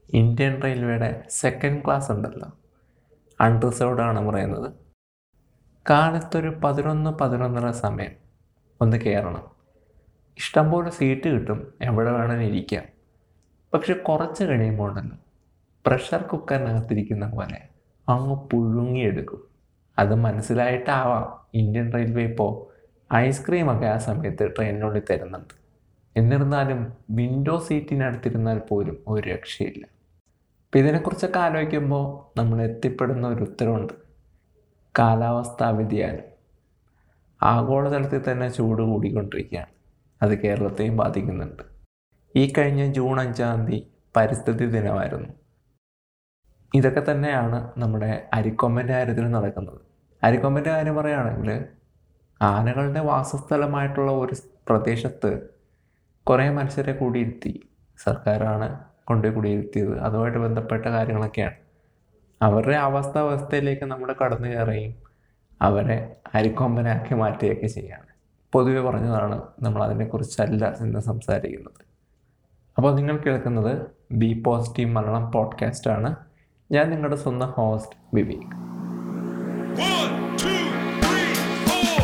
Indian റെയിൽവേയുടെ second class ഉണ്ടല്ലോ unreserved ആണ് പറയുന്നത് കാലത്തൊരു പതിനൊന്ന് പതിനൊന്നര സമയം ഒന്ന് കയറണം ഇഷ്ടംപോലെ സീറ്റ് കിട്ടും എവിടെ വേണമെങ്കിലും ഇരിക്കാം പക്ഷെ കുറച്ച് കഴിയുമ്പോൾ ഉണ്ടല്ലോ പ്രഷർ കുക്കറിനകത്തിരിക്കുന്ന പോലെ അങ്ങ് പുഴുങ്ങിയെടുക്കും അത് മനസ്സിലായിട്ടാവാം ഇന്ത്യൻ റെയിൽവേ ഇപ്പോൾ ഐസ്ക്രീമൊക്കെ ആ സമയത്ത് ട്രെയിനിനുള്ളിൽ തരുന്നുണ്ട് എന്നിരുന്നാലും വിൻഡോ സീറ്റിനടുത്തിരുന്നാൽ പോലും ഒരു രക്ഷയില്ല അപ്പം ഇതിനെക്കുറിച്ചൊക്കെ ആലോചിക്കുമ്പോൾ നമ്മൾ എത്തിപ്പെടുന്ന ഒരു ഉത്തരവുണ്ട് കാലാവസ്ഥാ വ്യതിയാനം ആഗോളതലത്തിൽ തന്നെ ചൂട് കൂടിക്കൊണ്ടിരിക്കുകയാണ് അത് കേരളത്തെയും ബാധിക്കുന്നുണ്ട് ഈ കഴിഞ്ഞ ജൂൺ അഞ്ചാം തീയതി പരിസ്ഥിതി ദിനമായിരുന്നു ഇതൊക്കെ തന്നെയാണ് നമ്മുടെ അരിക്കൊമ്പൻ്റെ കാര്യത്തിൽ നടക്കുന്നത് അരിക്കൊമ്പൻ്റെ കാര്യം പറയുകയാണെങ്കിൽ ആനകളുടെ വാസസ്ഥലമായിട്ടുള്ള ഒരു പ്രദേശത്ത് കുറേ മനുഷ്യരെ കൂടിയിരുത്തി സർക്കാരാണ് കൊണ്ടുപോയി കുടിയിരുത്തിയത് അതുമായിട്ട് ബന്ധപ്പെട്ട കാര്യങ്ങളൊക്കെയാണ് അവരുടെ അവസ്ഥ അവസ്ഥയിലേക്ക് നമ്മൾ കടന്നു കയറുകയും അവരെ അരിക്കൊമ്പനാക്കി മാറ്റുകയൊക്കെ ചെയ്യാണ് പൊതുവെ പറഞ്ഞതാണ് നമ്മൾ അതിനെക്കുറിച്ചല്ല ഇന്ന് സംസാരിക്കുന്നത് അപ്പോൾ നിങ്ങൾ കേൾക്കുന്നത് ബി പോസിറ്റീവ് മലയാളം പോഡ്കാസ്റ്റ് ആണ് ഞാൻ നിങ്ങളുടെ സ്വന്തം host Vivek One, two, three, four.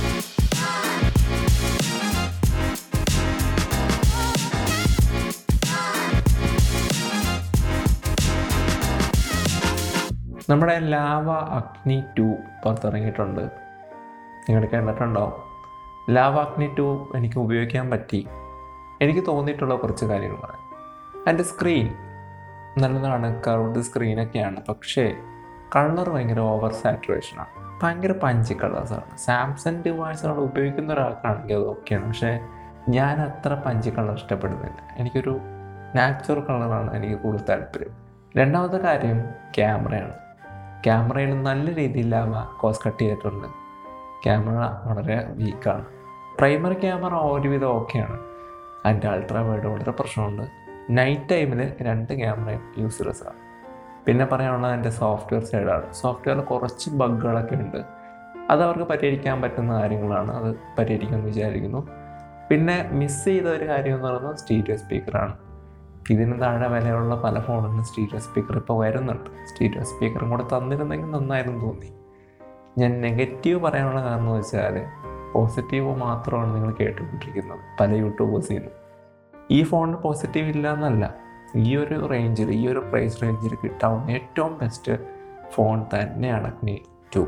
നമ്മുടെ ലാവ അഗ്നി ടു പുറത്തിറങ്ങിയിട്ടുണ്ട് നിങ്ങൾ കണ്ടിട്ടുണ്ടോ ലാവ അഗ്നി ടു എനിക്ക് ഉപയോഗിക്കാൻ പറ്റി എനിക്ക് തോന്നിയിട്ടുള്ള കുറച്ച് കാര്യങ്ങൾ പറയാം അതിൻ്റെ സ്ക്രീൻ നല്ലതാണ് കർവ്ഡ് സ്ക്രീനൊക്കെയാണ് പക്ഷേ കളർ ഭയങ്കര ഓവർ സാറ്റുറേഷനാണ് ഭയങ്കര പഞ്ചി കളേഴ്സാണ് സാംസങ് ഡിവൈസുകൾ ഉപയോഗിക്കുന്ന ഒരാൾക്കാണെങ്കിൽ അത് ഓക്കെയാണ് പക്ഷേ ഞാൻ അത്ര പഞ്ചി കളർ ഇഷ്ടപ്പെടുന്നില്ല എനിക്കൊരു നാച്ചുറൽ കളറാണ് എനിക്ക് കൂടുതൽ താല്പര്യം രണ്ടാമത്തെ കാര്യം ക്യാമറയാണ് ക്യാമറയിൽ നല്ല രീതിയിൽ ലാവ കോസ് കട്ട് ചെയ്തിട്ടുണ്ട് ക്യാമറ വളരെ വീക്കാണ് പ്രൈമറി ക്യാമറ ഒരുവിധം ഓക്കെയാണ് അതിൻ്റെ അൾട്രാ വൈഡ് വളരെ പ്രശ്നമുണ്ട് നൈറ്റ് ടൈമിൽ രണ്ട് ക്യാമറയും യൂസ്ലെസ് ആണ് പിന്നെ പറയാനുള്ളത് എൻ്റെ സോഫ്റ്റ്വെയർ സൈഡാണ് സോഫ്റ്റ്വെയറിൽ കുറച്ച് ബഗ്ഗുകളൊക്കെ ഉണ്ട് അത് അവർക്ക് പരിഹരിക്കാൻ പറ്റുന്ന കാര്യങ്ങളാണ് അത് പരിഹരിക്കുമെന്ന് വിചാരിക്കുന്നു പിന്നെ മിസ് ചെയ്ത ഒരു കാര്യം എന്ന് പറയുന്നത് സ്റ്റീരിയോ സ്പീക്കറാണ് ഇതിന് താഴെ വിലയുള്ള പല ഫോണിനും സ്റ്റീരിയോ സ്പീക്കർ ഇപ്പോൾ വരുന്നുണ്ട് സ്റ്റീരിയോ സ്പീക്കറും കൂടെ തന്നിരുന്നെങ്കിൽ നന്നായിരുന്നു തോന്നി ഞാൻ നെഗറ്റീവ് പറയാനുള്ള കാരണം എന്ന് വെച്ചാൽ പോസിറ്റീവ് മാത്രമാണ് നിങ്ങൾ കേട്ടുകൊണ്ടിരിക്കുന്നത് പല യൂട്യൂബേഴ്സിൽ നിന്നും ഈ ഫോണിന് പോസിറ്റീവ് ഇല്ല എന്നല്ല ഈ ഒരു റേഞ്ചിൽ ഈ ഒരു പ്രൈസ് റേഞ്ചിൽ കിട്ടാവുന്ന ഏറ്റവും ബെസ്റ്റ് ഫോൺ തന്നെയാണ് അഗ്നി ടു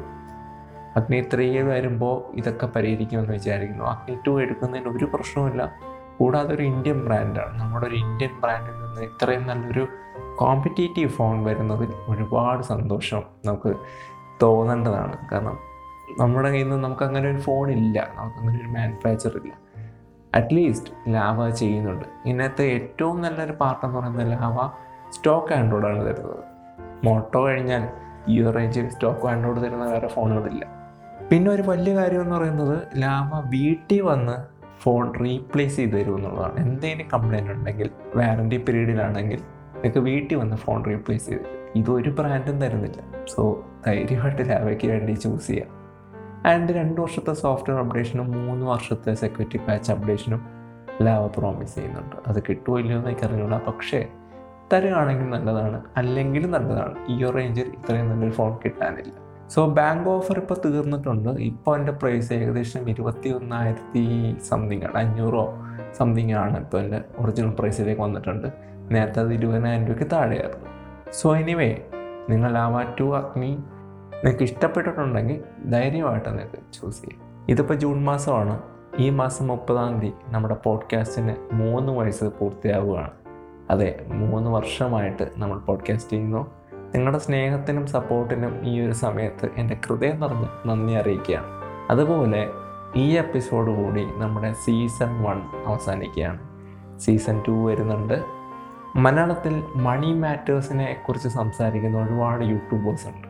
അഗ്നി ത്രീ വരുമ്പോൾ ഇതൊക്കെ പരിഹരിക്കുമെന്ന് വിചാരിക്കുന്നു അഗ്നി ടു എടുക്കുന്നതിന് ഒരു പ്രശ്നവുമില്ല കൂടാതെ ഒരു ഇന്ത്യൻ ബ്രാൻഡാണ് നമ്മുടെ ഒരു ഇന്ത്യൻ ബ്രാൻഡിൽ നിന്ന് ഇത്രയും നല്ലൊരു കോമ്പറ്റേറ്റീവ് ഫോൺ വരുന്നതിൽ ഒരുപാട് സന്തോഷം നമുക്ക് തോന്നേണ്ടതാണ് കാരണം നമ്മുടെ കയ്യിൽ നിന്ന് നമുക്ക് അങ്ങനെ ഒരു ഫോൺ ഇല്ല നമുക്കങ്ങനെ ഒരു മാനുഫാക്ചർ ഇല്ല അറ്റ്ലീസ്റ്റ് ലാവ ചെയ്യുന്നുണ്ട് ഇതിനകത്ത് ഏറ്റവും നല്ലൊരു പാർട്ട് എന്ന് പറയുന്നത് ലാവ സ്റ്റോക്ക് ആൻഡ്രോയിഡാണ് തരുന്നത് മോട്ടോ കഴിഞ്ഞാൽ ഈ ഒരു റേഞ്ചിൽ സ്റ്റോക്ക് ആൻഡ്രോയിഡ് തരുന്ന വേറെ ഫോണുകളില്ല പിന്നെ ഒരു വലിയ കാര്യം എന്ന് പറയുന്നത് ലാവ വീട്ടിൽ വന്ന് ഫോൺ റീപ്ലേസ് ചെയ്ത് തരും എന്നുള്ളതാണ് എന്തെങ്കിലും കംപ്ലൈൻറ്റ് ഉണ്ടെങ്കിൽ വാറൻറ്റി പീരീഡിലാണെങ്കിൽ നിങ്ങൾക്ക് വീട്ടിൽ വന്ന് ഫോൺ റീപ്ലേസ് ചെയ്ത് തരും ഇതൊരു ബ്രാൻഡും തരുന്നില്ല സോ ധൈര്യമായിട്ട് ലാവയ്ക്ക് വേണ്ടി ചൂസ് ചെയ്യാം ആൻഡ് രണ്ട് വർഷത്തെ സോഫ്റ്റ്വെയർ അപ്ഡേഷനും മൂന്ന് വർഷത്തെ സെക്യൂരിറ്റി പാച്ച് അപ്ഡേഷനും ലാവ പ്രോമിസ് ചെയ്യുന്നുണ്ട് അത് കിട്ടുമോ ഇല്ലയോ എന്ന് എനിക്കറിയില്ല പക്ഷേ തരുകയാണെങ്കിൽ നല്ലതാണ് അല്ലെങ്കിൽ നല്ലതാണ് ഈ ഒരു റേഞ്ചിൽ ഇത്രയും നല്ലൊരു ഫോൺ കിട്ടാനില്ല സോ ബാങ്ക് ഓഫർ ഇപ്പോൾ തീർന്നിട്ടുണ്ട് ഇപ്പോൾ എൻ്റെ പ്രൈസ് ഏകദേശം ഇരുപത്തി ഒന്നായിരത്തി സംതിങ് ആണ് അഞ്ഞൂറോ സംതിങ് ആണ് ഇപ്പോൾ എൻ്റെ ഒറിജിനൽ പ്രൈസിലേക്ക് വന്നിട്ടുണ്ട് നേരത്തെ അത് ഇരുപതിനായിരം രൂപയ്ക്ക് താഴെയായിരുന്നു സോ എനിവേ നിങ്ങൾ ലാവ ടു അഗ്നി നിങ്ങൾക്ക് ഇഷ്ടപ്പെട്ടിട്ടുണ്ടെങ്കിൽ ധൈര്യമായിട്ട് നിങ്ങൾക്ക് ചൂസ് ചെയ്യാം ഇതിപ്പോൾ ജൂൺ മാസമാണ് ഈ മാസം മുപ്പതാം തീയതി നമ്മുടെ പോഡ്കാസ്റ്റിന് മൂന്ന് വയസ്സ് പൂർത്തിയാവുകയാണ് അതെ മൂന്ന് വർഷമായിട്ട് നമ്മൾ പോഡ്കാസ്റ്റ് ചെയ്യുന്നു നിങ്ങളുടെ സ്നേഹത്തിനും സപ്പോർട്ടിനും ഈ ഒരു സമയത്ത് എൻ്റെ ഹൃദയം നിറഞ്ഞ് നന്ദി അറിയിക്കുകയാണ് അതുപോലെ ഈ എപ്പിസോഡ് കൂടി നമ്മുടെ സീസൺ വൺ അവസാനിക്കുകയാണ് സീസൺ ടു വരുന്നുണ്ട് മലയാളത്തിൽ മണി മാറ്റേഴ്സിനെ കുറിച്ച് സംസാരിക്കുന്ന ഒരുപാട് യൂട്യൂബേഴ്സ് ഉണ്ട്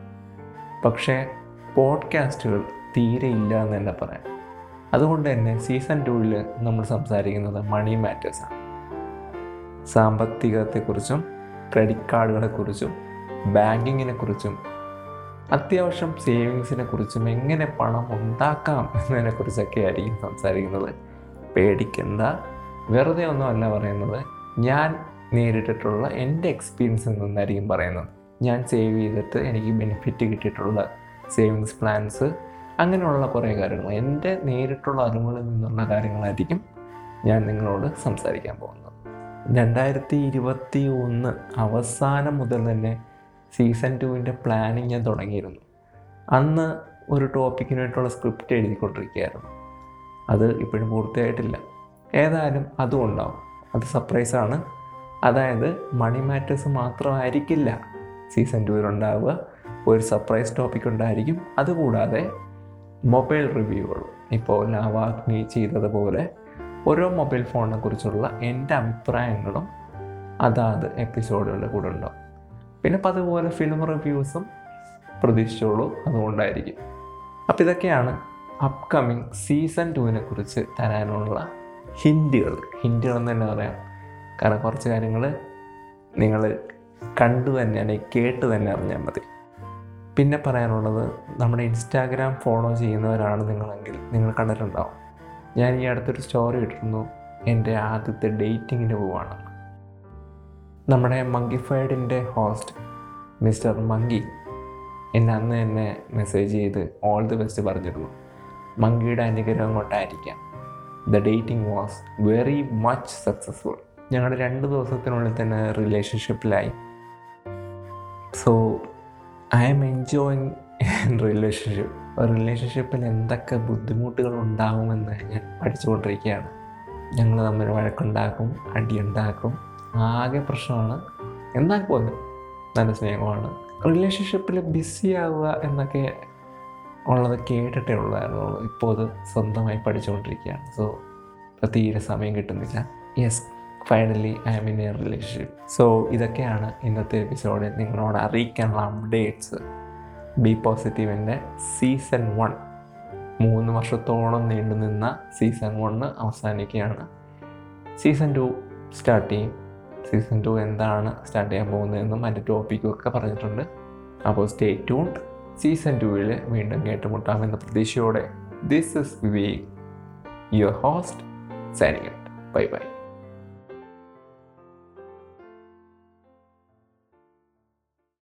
പക്ഷേ പോഡ്കാസ്റ്റുകൾ തീരെ ഇല്ല എന്ന് തന്നെ പറയാം അതുകൊണ്ട് തന്നെ സീസൺ ടൂവിൽ നമ്മൾ സംസാരിക്കുന്നത് മണി മാറ്റേഴ്സാണ് സാമ്പത്തികത്തെക്കുറിച്ചും ക്രെഡിറ്റ് കാർഡുകളെക്കുറിച്ചും ബാങ്കിങ്ങിനെ കുറിച്ചും അത്യാവശ്യം സേവിങ്സിനെ കുറിച്ചും എങ്ങനെ പണം ഉണ്ടാക്കാം എന്നതിനെ കുറിച്ചൊക്കെ ആയിരിക്കും സംസാരിക്കുന്നത് പേടിക്കണ്ട വെറുതെ ഒന്നുമല്ല പറയുന്നത് ഞാൻ നേരിട്ടിട്ടുള്ള എൻ്റെ എക്സ്പീരിയൻസിൽ നിന്നായിരിക്കും പറയുന്നത് ഞാൻ സേവ് ചെയ്തിട്ട് എനിക്ക് ബെനിഫിറ്റ് കിട്ടിയിട്ടുള്ള സേവിങ്സ് പ്ലാൻസ് അങ്ങനെയുള്ള കുറേ കാര്യങ്ങൾ എൻ്റെ നേരിട്ടുള്ള അറിവുകളിൽ നിന്നുള്ള കാര്യങ്ങളായിരിക്കും ഞാൻ നിങ്ങളോട് സംസാരിക്കാൻ പോകുന്നത് രണ്ടായിരത്തി ഇരുപത്തി ഒന്ന് അവസാനം മുതൽ തന്നെ സീസൺ ടുവിൻ്റെ പ്ലാനിങ് ഞാൻ തുടങ്ങിയിരുന്നു അന്ന് ഒരു ടോപ്പിക്കിന് വേണ്ടിയിട്ടുള്ള സ്ക്രിപ്റ്റ് എഴുതിക്കൊണ്ടിരിക്കുകയായിരുന്നു അത് ഇപ്പോഴും പൂർത്തിയായിട്ടില്ല ഏതായാലും അതും ഉണ്ടാവും അത് സർപ്രൈസാണ് അതായത് മണി മാറ്റേഴ്സ് മാത്രമായിരിക്കില്ല സീസൺ ടൂവിലുണ്ടാവുക ഒരു സർപ്രൈസ് ടോപ്പിക് ഉണ്ടായിരിക്കും അതുകൂടാതെ മൊബൈൽ റിവ്യൂകളും ഇപ്പോൾ ലാവാഗ്നി ചെയ്തതുപോലെ ഓരോ മൊബൈൽ ഫോണിനെ കുറിച്ചുള്ള എൻ്റെ അഭിപ്രായങ്ങളും അതാത് എപ്പിസോഡുകളുടെ കൂടെ ഉണ്ടാവും പിന്നെ ഇപ്പം അതുപോലെ ഫിലിം റിവ്യൂസും പ്രതീക്ഷിച്ചോളൂ അതുകൊണ്ടായിരിക്കും അപ്പോൾ ഇതൊക്കെയാണ് അപ്കമിങ് സീസൺ ടുവിനെ കുറിച്ച് തരാനുള്ള ഹിൻറ്റുകൾ ഹിൻറ്റുകൾ എന്ന് തന്നെ പറയാം കാരണം കുറച്ച് കാര്യങ്ങൾ നിങ്ങൾ കണ്ടു തന്നെ അല്ലെങ്കിൽ കേട്ട് തന്നെ അറിഞ്ഞാൽ മതി പിന്നെ പറയാനുള്ളത് നമ്മുടെ ഇൻസ്റ്റാഗ്രാം ഫോളോ ചെയ്യുന്നവരാണ് നിങ്ങളെങ്കിൽ നിങ്ങൾ കണ്ടിട്ടുണ്ടാവും ഞാൻ ഈ അടുത്തൊരു സ്റ്റോറി ഇട്ടിരുന്നു എൻ്റെ ആദ്യത്തെ ഡേറ്റിങ്ങിന് പോവാണ് നമ്മുടെ മങ്കിഫൈഡിൻ്റെ ഹോസ്റ്റ് മിസ്റ്റർ മങ്കി എന്നെ അന്ന് തന്നെ മെസ്സേജ് ചെയ്ത് ഓൾ ദി ബെസ്റ്റ് പറഞ്ഞിരുന്നു മങ്കിയുടെ അനുഗ്രഹം കൊണ്ടായിരിക്കാം the dating was very much successful ഞങ്ങളുടെ രണ്ട് ദിവസത്തിനുള്ളിൽ തന്നെ റിലേഷൻഷിപ്പിലായി so I'm enjoying relationship റിലേഷൻഷിപ്പിൽ എന്തൊക്കെ ബുദ്ധിമുട്ടുകൾ ഉണ്ടാകുമെന്ന് ഞാൻ പഠിച്ചുകൊണ്ടിരിക്കുകയാണ് ഞങ്ങൾ തമ്മിൽ വഴക്കുണ്ടാക്കും അടിയുണ്ടാക്കും ആകെ പ്രശ്നമാണ് എന്നാൽ പോലും നല്ല സ്നേഹമാണ് റിലേഷൻഷിപ്പിൽ ബിസി ആവുക എന്നൊക്കെ ഉള്ളത് കേട്ടിട്ടേ ഉള്ളായിരുന്നുള്ളൂ ഇപ്പോൾ അത് സ്വന്തമായി പഠിച്ചുകൊണ്ടിരിക്കുകയാണ് സോ ഇപ്പോൾ തീരെ സമയം കിട്ടുന്നില്ല yes finally I'm in a relationship so ഇതൊക്കെയാണ് ഇന്നത്തെ എപ്പിസോഡിൽ നിങ്ങളോട് അറിയിക്കാനുള്ള അപ്ഡേറ്റ്സ് ബി പോസിറ്റീവിൻ്റെ സീസൺ വൺ മൂന്ന് വർഷത്തോളം നീണ്ടു നിന്ന സീസൺ വണ്ണ് അവസാനിക്കുകയാണ് സീസൺ ടു സ്റ്റാർട്ട് ചെയ്യും സീസൺ ടു എന്താണ് സ്റ്റാർട്ട് ചെയ്യാൻ പോകുന്നതെന്നും അതിൻ്റെ ടോപ്പിക്കും ഒക്കെ പറഞ്ഞിട്ടുണ്ട് അപ്പോൾ സ്റ്റേ ട്യൂൺഡ് സീസൺ ടുവിൽ വീണ്ടും കേട്ടുമുട്ടാമെന്ന പ്രതീക്ഷയോടെ this is Vivek your host signing bye by